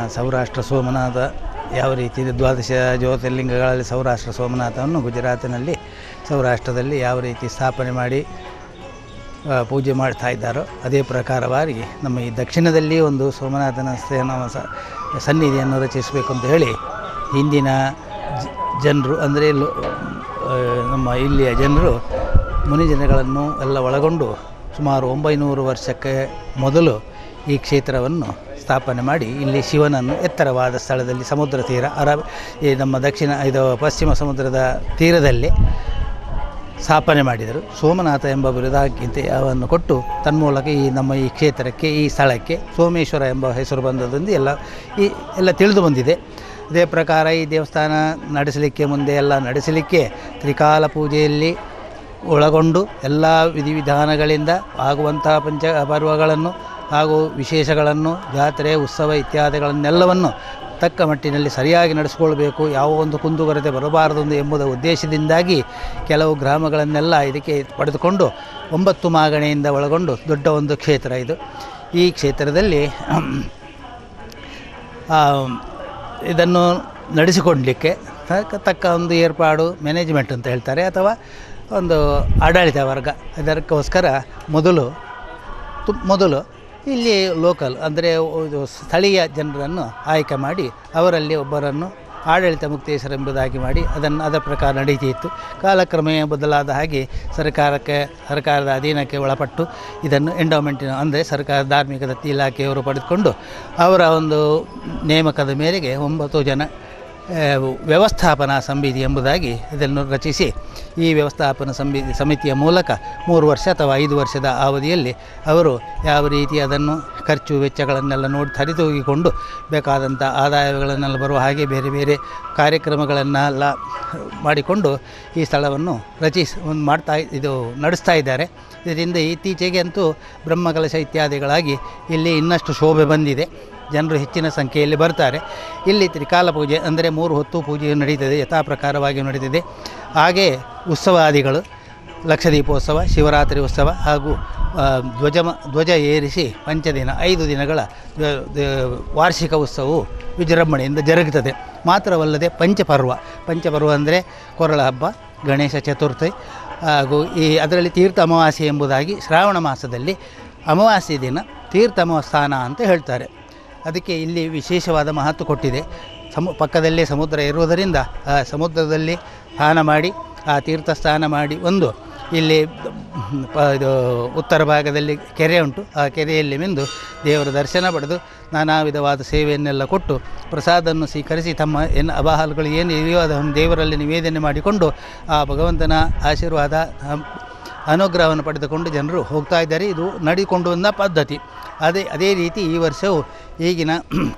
ಸೌರಾಷ್ಟ್ರ ಸೋಮನಾಥ ಯಾವ ರೀತಿ ಇದೆ ದ್ವಾದಶ ಜ್ಯೋತಿರ್ಲಿಂಗಗಳಲ್ಲಿ ಸೌರಾಷ್ಟ್ರ ಸೋಮನಾಥವನ್ನು ಗುಜರಾತಿನಲ್ಲಿ ಸೌರಾಷ್ಟ್ರದಲ್ಲಿ ಯಾವ ರೀತಿ ಸ್ಥಾಪನೆ ಮಾಡಿ ಆ, ಪೂಜೆ ಮಾಡ್ತಾ ಇದ್ದಾರೋ ಅದೇ ಪ್ರಕಾರವಾಗಿ ನಮ್ಮ ಈ ದಕ್ಷಿಣದಲ್ಲಿ ಒಂದು ಸೋಮನಾಥನ ಸ್ಥಾನ ಸ- ಸನ್ನಿಧಿಯನ್ನು ರಚಿಸಬೇಕು ಅಂತ ಹೇಳಿ ಹಿಂದಿನ ಜನರು ಅಂದರೆ ಲೋ- ಆ, ನಮ್ಮ ಇಲ್ಲಿಯ ಜನರು ಮುನಿಜನಗಳನ್ನು ಎಲ್ಲ ಒಳಗೊಂಡು ಸುಮಾರು ಒಂಬೈನೂರು ವರ್ಷಕ್ಕೆ ಮೊದಲು ಈ ಕ್ಷೇತ್ರವನ್ನು ಸ್ಥಾಪನೆ ಮಾಡಿ ಇಲ್ಲಿ ಶಿವನನ್ನು ಎತ್ತರವಾದ ಸ್ಥಳದಲ್ಲಿ ಸಮುದ್ರ ತೀರ ಅರ ಈ ನಮ್ಮ ದಕ್ಷಿಣ ಇದು ಪಶ್ಚಿಮ ಸಮುದ್ರದ ತೀರದಲ್ಲಿ ಸ್ಥಾಪನೆ ಮಾಡಿದರು ಸೋಮನಾಥ ಎಂಬ ಬಿರುದಾಗಿಂತೆ ಅವನ್ನು ಕೊಟ್ಟು ತನ್ಮೂಲಕ ಈ ನಮ್ಮ ಈ ಕ್ಷೇತ್ರಕ್ಕೆ ಈ ಸ್ಥಳಕ್ಕೆ ಸೋಮೇಶ್ವರ ಎಂಬ ಹೆಸರು ಬಂದದೊಂದು ಎಲ್ಲ ಈ ಎಲ್ಲ ತಿಳಿದು ಬಂದಿದೆ ಅದೇ ಪ್ರಕಾರ ಈ ದೇವಸ್ಥಾನ ನಡೆಸಲಿಕ್ಕೆ ಮುಂದೆ ಎಲ್ಲ ನಡೆಸಲಿಕ್ಕೆ ತ್ರಿಕಾಲ ಪೂಜೆಯಲ್ಲಿ ಒಳಗೊಂಡು ಎಲ್ಲ ವಿಧಿವಿಧಾನಗಳಿಂದ ಆಗುವಂತಹ ಪಂಚ ಪರ್ವಗಳನ್ನು ಹಾಗೂ ವಿಶೇಷಗಳನ್ನು ಜಾತ್ರೆ ಉತ್ಸವ ಇತ್ಯಾದಿಗಳನ್ನೆಲ್ಲವನ್ನು ತಕ್ಕ ಮಟ್ಟಿನಲ್ಲಿ ಸರಿಯಾಗಿ ನಡೆಸ್ಕೊಳ್ಬೇಕು ಯಾವ ಒಂದು ಕುಂದುಕೊರತೆ ಬರಬಾರದು ಎಂಬುದ ಉದ್ದೇಶದಿಂದಾಗಿ ಕೆಲವು ಗ್ರಾಮಗಳನ್ನೆಲ್ಲ ಇದಕ್ಕೆ ಪಡೆದುಕೊಂಡು ಒಂಬತ್ತು ಮಾಗಣೆಯಿಂದ ಒಳಗೊಂಡು ದೊಡ್ಡ ಒಂದು ಕ್ಷೇತ್ರ ಇದು ಈ ಕ್ಷೇತ್ರದಲ್ಲಿ ಆ, ಇದನ್ನು ನಡೆಸಿಕೊಡಲಿಕ್ಕೆ ತಕ್ಕ ತಕ್ಕ ಒಂದು ಏರ್ಪಾಡು ಮ್ಯಾನೇಜ್ಮೆಂಟ್ ಅಂತ ಹೇಳ್ತಾರೆ ಅಥವಾ ಒಂದು ಆಡಳಿತ ವರ್ಗ ಇದಕ್ಕೋಸ್ಕರ ಮೊದಲು ತು ಮೊದಲು ಇಲ್ಲಿ ಲೋಕಲ್ ಅಂದರೆ ಇದು ಸ್ಥಳೀಯ ಜನರನ್ನು ಆಯ್ಕೆ ಮಾಡಿ ಅವರಲ್ಲಿ ಒಬ್ಬರನ್ನು ಆಡಳಿತ ಮುಕ್ತೇಶ್ವರೆಂಬುದಾಗಿ ಮಾಡಿ ಅದನ್ನು ಅದರ ಪ್ರಕಾರ ನಡೀತಿತ್ತು ಕಾಲಕ್ರಮೇಣ ಬದಲಾದ ಹಾಗೆ ಸರ್ಕಾರಕ್ಕೆ ಸರ್ಕಾರದ ಅಧೀನಕ್ಕೆ ಒಳಪಟ್ಟು ಇದನ್ನು ಎಂಡೋಮೆಂಟಿನ ಅಂದರೆ ಸರ್ಕಾರ ಧಾರ್ಮಿಕ ದತ್ತಿ ಇಲಾಖೆಯವರು ಪಡೆದುಕೊಂಡು ಅವರ ಒಂದು ನೇಮಕದ ಮೇರೆಗೆ ಒಂಬತ್ತು ಜನ ಆ, ವ್ಯವಸ್ಥಾಪನಾ ಸಮಿತಿ ಎಂಬುದಾಗಿ ಇದನ್ನು ರಚಿಸಿ ಈ ವ್ಯವಸ್ಥಾಪನಾ ಸಮಿತಿ ಸಮಿತಿಯ ಮೂಲಕ ಮೂರು ವರ್ಷ ಅಥವಾ ಐದು ವರ್ಷದ ಅವಧಿಯಲ್ಲಿ ಅವರು ಯಾವ ರೀತಿ ಅದನ್ನು ಖರ್ಚು ವೆಚ್ಚಗಳನ್ನೆಲ್ಲ ನೋಡಿ ಸರಿತೂಗಿಕೊಂಡು ಬೇಕಾದಂಥ ಆದಾಯಗಳನ್ನೆಲ್ಲ ಬರುವ ಹಾಗೆ ಬೇರೆ ಬೇರೆ ಕಾರ್ಯಕ್ರಮಗಳನ್ನೆಲ್ಲ ಮಾಡಿಕೊಂಡು ಈ ಸ್ಥಳವನ್ನು ರಚಿಸಿ ಒಂದು ಮಾಡ್ತಾ ಇದು ನಡೆಸ್ತಾ ಇದ್ದಾರೆ ಇದರಿಂದ ಇತ್ತೀಚೆಗೆ ಅಂತೂ ಬ್ರಹ್ಮಕಲಶ ಇತ್ಯಾದಿಗಳಾಗಿ ಇಲ್ಲಿ ಇನ್ನಷ್ಟು ಶೋಭೆ ಬಂದಿದೆ ಜನರು ಹೆಚ್ಚಿನ ಸಂಖ್ಯೆಯಲ್ಲಿ ಬರ್ತಾರೆ ಇಲ್ಲಿ ತ್ರಿಕಾಲ ಪೂಜೆ ಅಂದರೆ ಮೂರು ಹೊತ್ತು ಪೂಜೆಯು ನಡೀತದೆ ಯಥಾ ಪ್ರಕಾರವಾಗಿ ನಡೀತಿದೆ ಹಾಗೆ ಉತ್ಸವಾದಿಗಳು ಲಕ್ಷದೀಪೋತ್ಸವ ಶಿವರಾತ್ರಿ ಉತ್ಸವ ಹಾಗೂ ಆ, ಧ್ವಜ ಧ್ವಜ ಏರಿಸಿ ಪಂಚದಿನ ಐದು ದಿನಗಳ ದ- ದ- ವಾರ್ಷಿಕ ಉತ್ಸವವು ವಿಜೃಂಭಣೆಯಿಂದ ಜರುಗುತ್ತದೆ ಮಾತ್ರವಲ್ಲದೆ ಪಂಚಪರ್ವ ಪಂಚಪರ್ವ ಅಂದರೆ ಕೊರಳ ಹಬ್ಬ ಗಣೇಶ ಚತುರ್ಥಿ ಹಾಗೂ ಈ ಅದರಲ್ಲಿ ತೀರ್ಥ ಅಮಾವಾಸ್ಯೆ ಎಂಬುದಾಗಿ ಶ್ರಾವಣ ಮಾಸದಲ್ಲಿ ಅಮಾವಾಸ್ಯೆ ದಿನ ತೀರ್ಥ ಅಮಾವಾಸ್ಥಾನ ಅಂತ ಹೇಳ್ತಾರೆ ಅದಕ್ಕೆ ಇಲ್ಲಿ ವಿಶೇಷವಾದ ಮಹತ್ವ ಕೊಟ್ಟಿದೆ ಸಮು ಪಕ್ಕದಲ್ಲೇ ಸಮುದ್ರ ಇರುವುದರಿಂದ ಆ ಸಮುದ್ರದಲ್ಲಿ ಸ್ನಾನ ಮಾಡಿ ಆ ತೀರ್ಥ ಸ್ನಾನ ಮಾಡಿ ಒಂದು ಇಲ್ಲಿ ಪ- ಇದು ಉತ್ತರ ಭಾಗದಲ್ಲಿ ಕೆರೆ ಉಂಟು ಆ ಕೆರೆಯಲ್ಲಿ ಮಿಂದು ದೇವರ ದರ್ಶನ ಪಡೆದು ನಾನಾ ವಿಧವಾದ ಸೇವೆಯನ್ನೆಲ್ಲ ಕೊಟ್ಟು ಪ್ರಸಾದವನ್ನು ಸ್ವೀಕರಿಸಿ ತಮ್ಮ ಏನು ಅಬಹಾಲುಗಳು ಏನು ಇದೆಯೋ ಅದನ್ನು ದೇವರಲ್ಲಿ ನಿವೇದನೆ ಮಾಡಿಕೊಂಡು ಆ ಭಗವಂತನ ಆಶೀರ್ವಾದ ಆ, ಅನುಗ್ರಹವನ್ನು ಪಡೆದುಕೊಂಡು ಜನರು ಹೋಗ್ತಾ ಇದ್ದಾರೆ ಇದು ನಡಿಕೊಂಡು ಬಂದ ಪದ್ಧತಿ ಅದೇ ಅದೇ ರೀತಿ ಈ ವರ್ಷವು ಈಗಿನ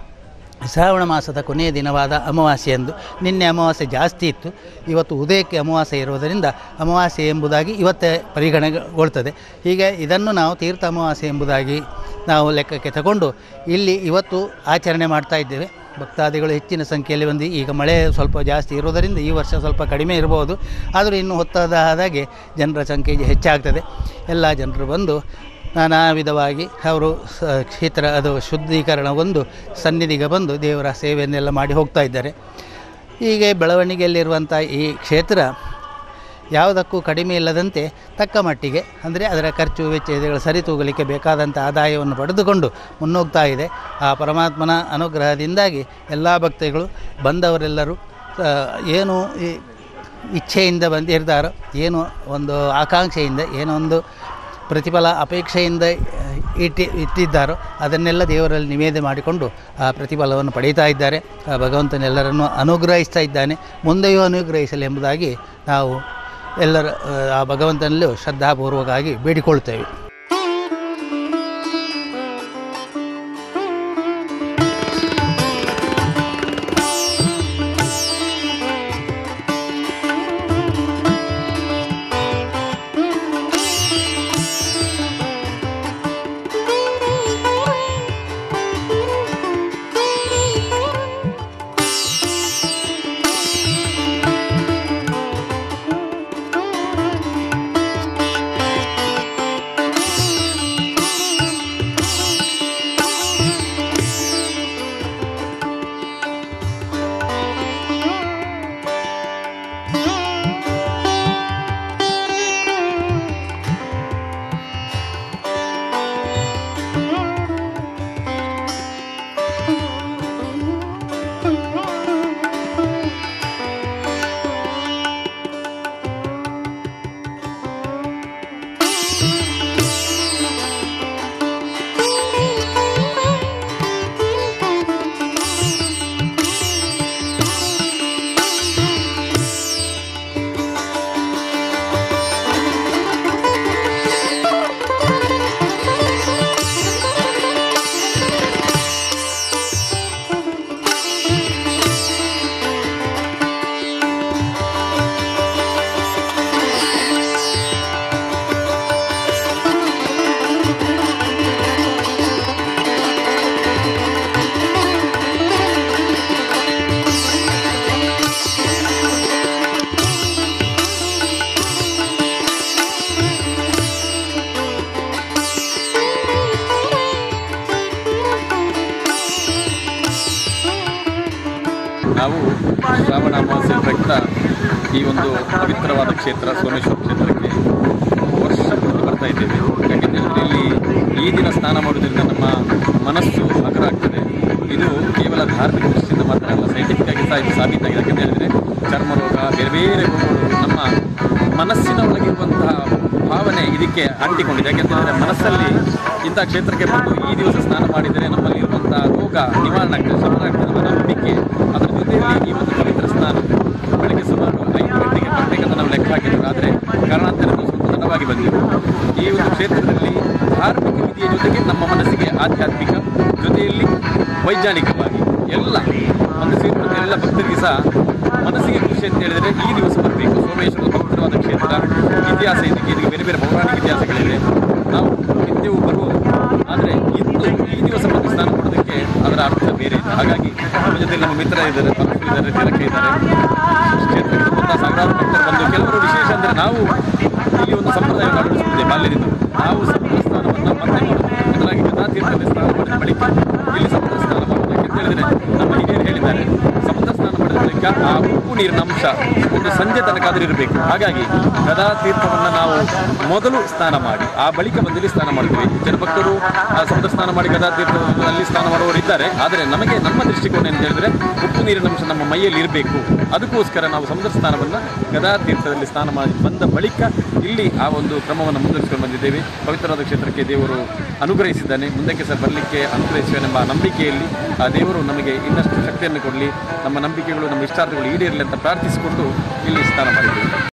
ಶ್ರಾವಣ ಮಾಸದ ಕೊನೆಯ ದಿನವಾದ ಅಮಾವಾಸ್ಯೆಯಂದು ನಿನ್ನೆ ಅಮಾವಾಸ್ಯೆ ಜಾಸ್ತಿ ಇತ್ತು ಇವತ್ತು ಉದಯಕ್ಕೆ ಅಮಾವಾಸ್ಯೆ ಇರುವುದರಿಂದ ಅಮಾವಾಸ್ಯೆ ಎಂಬುದಾಗಿ ಇವತ್ತೇ ಪರಿಗಣನೆಗೊಳ್ತದೆ ಹೀಗೆ ಇದನ್ನು ನಾವು ತೀರ್ಥ ಅಮಾವಾಸ್ಯೆ ಎಂಬುದಾಗಿ ನಾವು ಲೆಕ್ಕಕ್ಕೆ ತಗೊಂಡು ಇಲ್ಲಿ ಇವತ್ತು ಆಚರಣೆ ಮಾಡ್ತಾ ಇದ್ದೇವೆ ಭಕ್ತಾದಿಗಳು ಹೆಚ್ಚಿನ ಸಂಖ್ಯೆಯಲ್ಲಿ ಬಂದು ಈಗ ಮಳೆ ಸ್ವಲ್ಪ ಜಾಸ್ತಿ ಇರುವುದರಿಂದ ಈ ವರ್ಷ ಸ್ವಲ್ಪ ಕಡಿಮೆ ಇರಬಹುದು ಆದರೂ ಇನ್ನು ಹೊತ್ತಾದ ಹಾಗೆ ಜನರ ಸಂಖ್ಯೆ ಹೆಚ್ಚಾಗ್ತದೆ ಎಲ್ಲ ಜನರು ಬಂದು ನಾನಾ ವಿಧವಾಗಿ ಅವರು ಸ ಕ್ಷೇತ್ರ ಅದು ಶುದ್ಧೀಕರಣ ಒಂದು ಸನ್ನಿಧಿಗೆ ಬಂದು ದೇವರ ಸೇವೆಯನ್ನೆಲ್ಲ ಮಾಡಿ ಹೋಗ್ತಾ ಇದ್ದಾರೆ ಹೀಗೆ ಬೆಳವಣಿಗೆಯಲ್ಲಿರುವಂಥ ಈ ಕ್ಷೇತ್ರ ಯಾವುದಕ್ಕೂ ಕಡಿಮೆ ಇಲ್ಲದಂತೆ ತಕ್ಕ ಮಟ್ಟಿಗೆ ಅಂದರೆ ಅದರ ಖರ್ಚು ವೆಚ್ಚ ಇದೆಗಳ ಸರಿತೂಗಲಿಕ್ಕೆ ಬೇಕಾದಂಥ ಆದಾಯವನ್ನು ಪಡೆದುಕೊಂಡು ಮುನ್ನೋಗ್ತಾ ಇದೆ ಆ ಪರಮಾತ್ಮನ ಅನುಗ್ರಹದಿಂದಾಗಿ ಎಲ್ಲ ಭಕ್ತಿಗಳು ಬಂದವರೆಲ್ಲರೂ ಆ, ಏನು ಈ ಇಚ್ಛೆಯಿಂದ ಬಂದಿರ್ತಾರೋ ಏನು ಒಂದು ಆಕಾಂಕ್ಷೆಯಿಂದ ಏನೋ ಒಂದು ಪ್ರತಿಫಲ ಅಪೇಕ್ಷೆಯಿಂದ ಇಟ್ಟಿ ಇಟ್ಟಿದ್ದಾರೋ ಅದನ್ನೆಲ್ಲ ದೇವರಲ್ಲಿ ನಿವೇದನೆ ಮಾಡಿಕೊಂಡು ಆ ಪ್ರತಿಫಲವನ್ನು ಪಡೀತಾ ಇದ್ದಾರೆ ಆ ಭಗವಂತನೆಲ್ಲರನ್ನು ಅನುಗ್ರಹಿಸ್ತಾ ಇದ್ದಾನೆ ಮುಂದೆಯೂ ಅನುಗ್ರಹಿಸಲಿ ಎಂಬುದಾಗಿ ನಾವು ಎಲ್ಲರ ಆ ಭಗವಂತನಲ್ಲೂ ಶ್ರದ್ಧಾಪೂರ್ವಕವಾಗಿ ಬೇಡಿಕೊಳ್ತೇವೆ ಶ್ರಾವಣ ಅಮಾವಾಸ್ಯೆ ಪ್ರಯುಕ್ತ ಈ ಒಂದು ಪವಿತ್ರವಾದ ಕ್ಷೇತ್ರ ಸೋಮೇಶ್ವರ ಕ್ಷೇತ್ರಕ್ಕೆ ವರ್ಷ ಪೂರ್ತಿ ಬರ್ತಾ ಇದ್ದೇವೆ ಯಾಕೆಂದರೆ ಇಲ್ಲಿ ಈ ದಿನ ಸ್ನಾನ ಮಾಡುವುದರಿಂದ ನಮ್ಮ ಮನಸ್ಸು ಹಗುರ ಆಗ್ತದೆ ಇದು ಕೇವಲ ಧಾರ್ಮಿಕ ದೃಷ್ಟಿಯಿಂದ ಮಾತ್ರ ಅಲ್ಲ ಸೈಂಟಿಫಿಕ್ ಆಗಿ ಸಹ ಇದು ಸಾಬೀತಾಗಿದೆ ಯಾಕೆಂತ ಹೇಳಿದರೆ ಚರ್ಮ ರೋಗ ಬೇರೆ ಬೇರೆ ರೋಗಗಳು ನಮ್ಮ ಮನಸ್ಸಿನ ಒಳಗಿರುವಂತಹ ಭಾವನೆ ಇದಕ್ಕೆ ಅಂಟಿಕೊಂಡಿದೆ ಯಾಕೆಂತ ಹೇಳಿದ್ರೆ ಮನಸ್ಸಲ್ಲಿ ಇಂಥ ಕ್ಷೇತ್ರಕ್ಕೆ ಬಂದು ಈ ದಿವಸ ಸ್ನಾನ ಮಾಡಿದರೆ ನಮ್ಮಲ್ಲಿ ಇರುವಂತಹ ರೋಗ ನಿವಾರಣೆ ಆಗ್ತದೆ ಶಮನ ಆಗ್ತದೆ ಅನ್ನೋ ನಂಬಿಕೆ ಅದರ ಜೊತೆಯಲ್ಲಿ ಈ ಒಂದು ಪವಿತ್ರ ಸ್ನಾನ ಬೆಳಗ್ಗೆ ಸುಮಾರು ಐದು ಗಂಟೆಗೆ ಬರ್ಬೇಕಂತ ನಾವು ಲೆಕ್ಕ ಹಾಕಿದ್ದೇವೆ ಆದರೆ ಕಾರಣಾಂತರದಿಂದ ಸ್ವಲ್ಪ ತಡವಾಗಿ ಬಂದೆವು ಈ ಒಂದು ಕ್ಷೇತ್ರದಲ್ಲಿ ಧಾರ್ಮಿಕ ವಿಧಿಯ ಜೊತೆಗೆ ನಮ್ಮ ಮನಸ್ಸಿಗೆ ಆಧ್ಯಾತ್ಮಿಕ ಜೊತೆಯಲ್ಲಿ ವೈಜ್ಞಾನಿಕವಾಗಿ ಎಲ್ಲ ಒಂದು ಸೇರಿದ ಎಲ್ಲ ಭಕ್ತರಿಗೆ ಸಹ ಮನಸ್ಸಿಗೆ ಖುಷಿ ಅಂತ ಹೇಳಿದರೆ ಈ ದಿವಸ ಬರಬೇಕು ಸೋಮೇಶ್ವರದ ಪವಿತ್ರವಾದ ಕ್ಷೇತ್ರ ಇತಿಹಾಸ ಇದಕ್ಕೆ ಇದಕ್ಕೆ ಬೇರೆ ಬೇರೆ ಪೌರಾಣಿಕ ಇತಿಹಾಸಗಳಿವೆ ನಾವು ನಿತ್ಯವೂ ಬರುವುದು ಆದರೆ ಇಂದು ಈ ದಿವಸ ಬಂದು ಸ್ನಾನ ಮಾಡೋದಕ್ಕೆ ಅದರ ಅರ್ಥ ಬೇರೆ ಇದೆ ಹಾಗಾಗಿ ನಮ್ಮ ಜೊತೆ ನಮ್ಮ ಮಿತ್ರ ಇದ್ದಾರೆ ಪರಸ್ಪರ ಇದ್ದಾರೆ ತಿಲಕ ಇದ್ದಾರೆ ಕ್ಷೇತ್ರಕ್ಕೆ ಬಂದ ಸಾವಿರಾರು ಭಕ್ತರು ಬಂದು ಕೆಲವರು ವಿಶೇಷ ಅಂದರೆ ನಾವು ಇಲ್ಲಿ ಒಂದು ಸಂಪ್ರದಾಯವನ್ನು ಅಳವಡಿಸುತ್ತಿದ್ದೇವೆ ಬಾಲ್ಯದಿಂದ ನಾವು ಸಮುದ್ರ ಸ್ನಾನವನ್ನು ಮತ್ತೆ ಮಾಡೋದು ಬದಲಾಗಿ ಗದಾತೀರ್ಥದಲ್ಲಿ ಸ್ನಾನ ಮಾಡಿದ ಬಳಿಕ ಇಲ್ಲಿ ಸಮುದ್ರ ಸ್ನಾನ ಮಾಡೋದು ಯಾಕೆಂತ ಹೇಳಿದರೆ ನಮ್ಮ ಹಿರಿಯರು ಹೇಳಿದ್ದಾರೆ ಸಮುದ್ರ ಸ್ನಾನ ಮಾಡಿದ ಬಳಿಕ ಆ ಉಪ್ಪು ನೀರಿನ ಅಂಶ ಒಂದು ಸಂಜೆ ತನಕ ಆದರೂ ಇರಬೇಕು ಹಾಗಾಗಿ ಗದಾ ತೀರ್ಥವನ್ನು ನಾವು ಮೊದಲು ಸ್ನಾನ ಮಾಡಿ ಆ ಬಳಿಕ ಬಂದಲ್ಲಿ ಸ್ನಾನ ಮಾಡ್ತೀವಿ ಜನ ಭಕ್ತರು ಆ ಸಮುದ್ರ ಸ್ನಾನ ಮಾಡಿ ಗದಾ ತೀರ್ಥದಲ್ಲಿ ಸ್ನಾನ ಮಾಡುವವರು ಇದ್ದಾರೆ ಆದರೆ ನಮಗೆ ನಮ್ಮ ದೃಷ್ಟಿಕೋನ ಏನು ಹೇಳಿದ್ರೆ ಉಪ್ಪು ನೀರಿನ ಅಂಶ ನಮ್ಮ ಮೈಯಲ್ಲಿ ಇರಬೇಕು ಅದಕ್ಕೋಸ್ಕರ ನಾವು ಸಮುದ್ರ ಸ್ನಾನವನ್ನು ಗದಾ ತೀರ್ಥದಲ್ಲಿ ಸ್ನಾನ ಮಾಡಿ ಬಂದ ಬಳಿಕ ಇಲ್ಲಿ ಆ ಒಂದು ಕ್ರಮವನ್ನು ಮುಂದುವರಿಸಿಕೊಂಡು ಬಂದಿದ್ದೇವೆ ಪವಿತ್ರವಾದ ಕ್ಷೇತ್ರಕ್ಕೆ ದೇವರು ಅನುಗ್ರಹಿಸಿದ್ದಾನೆ ಮುಂದಕ್ಕೆ ಸಹ ಬರಲಿಕ್ಕೆ ಅನುಗ್ರಹಿಸುವನೆಂಬ ನಂಬಿಕೆಯಲ್ಲಿ ಆ ದೇವರು ನಮಗೆ ಇನ್ನಷ್ಟು ಶಕ್ತಿಯನ್ನು ಕೊಡಲಿ ನಮ್ಮ ನಂಬಿಕೆಗಳು ನಮ್ಮ ಇಷ್ಟಾರ್ಥಗಳು ಈಡೇರಲಿ ಅಂತ ಪ್ರಾರ್ಥಿಸಿಕೊಂಡು ಇಲ್ಲಿ ಸ್ನಾನ ಮಾಡಿದ್ದೇವೆ